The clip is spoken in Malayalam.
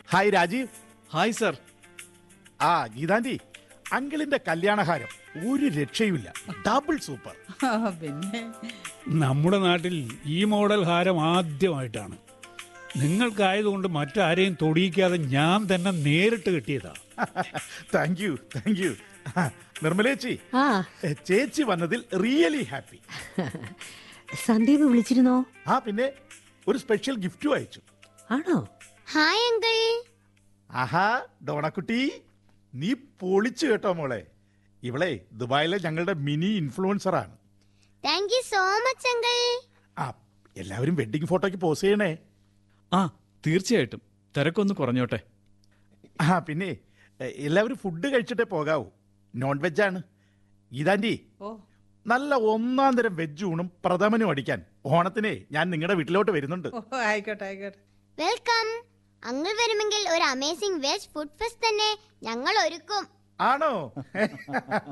ഹായ് രാജീവ് ഹായ് സർ ആ ഗീതാന്റി അങ്കിളിന്റെ കല്യാണഹാരം ഒരു രക്ഷയുമില്ല ഡബിൾ സൂപ്പർ ആ, പിന്നെ നമ്മുടെ നാട്ടിൽ ഈ മോഡൽ ഹാരം ആദ്യമായിട്ടാണ് നിങ്ങൾക്കായതുകൊണ്ട് മറ്റാരെയും തൊടിയിക്കാതെ ഞാൻ തന്നെ നേരിട്ട് കിട്ടിയതാ താങ്ക് യു താങ്ക് യു നിർമ്മലേച്ചി ആ എ, ചേച്ചി വന്നതിൽ റിയലി ഹാപ്പി സന്ദീപ് വിളിച്ചിരുന്നോ ആ പിന്നെ ഒരു സ്പെഷ്യൽ ഗിഫ്റ്റും അയച്ചു ആണോ ഹായ് അങ്കിൾ ആഹാ ഡോണക്കുട്ടി നീ പൊളിച്ചു കേട്ടോ മോളെ ഇവളെ ദുബായിലെ ഞങ്ങളുടെ മിനി ഇൻഫ്ലുവൻസറാണ് thank you so much uncle ആ എല്ലാവരും വെഡിങ് ഫോട്ടോയ്ക്ക് പോസ് ചെയ്യണേ ആ തീർച്ചയായിട്ടും തിരക്കൊന്ന് കുറഞ്ഞോട്ടെ ആ പിന്നെ എ, എല്ലാവരും ഫുഡ് കഴിച്ചിട്ടേ പോകാവൂ നോൺ വെജാണ് ഗീതാന്റി ഓ നല്ല ഒന്നാം തരം വെജ് ഊണും പ്രഥമനും അടിക്കാൻ ഓണത്തിനെ ഞാൻ നിങ്ങളുടെ വീട്ടിലോട്ട് വരുന്നുണ്ട് ഓ ആയിക്കോട്ടെ ആയിക്കോട്ടെ വെൽക്കം അങ്കിൾ വരുമെങ്കിൽ ഒരു അമേസിംഗ് വെജ് ഫുഡ് ഫെസ്റ്റ് തന്നെ ഞങ്ങൾ ഒരുക്കും ആണോ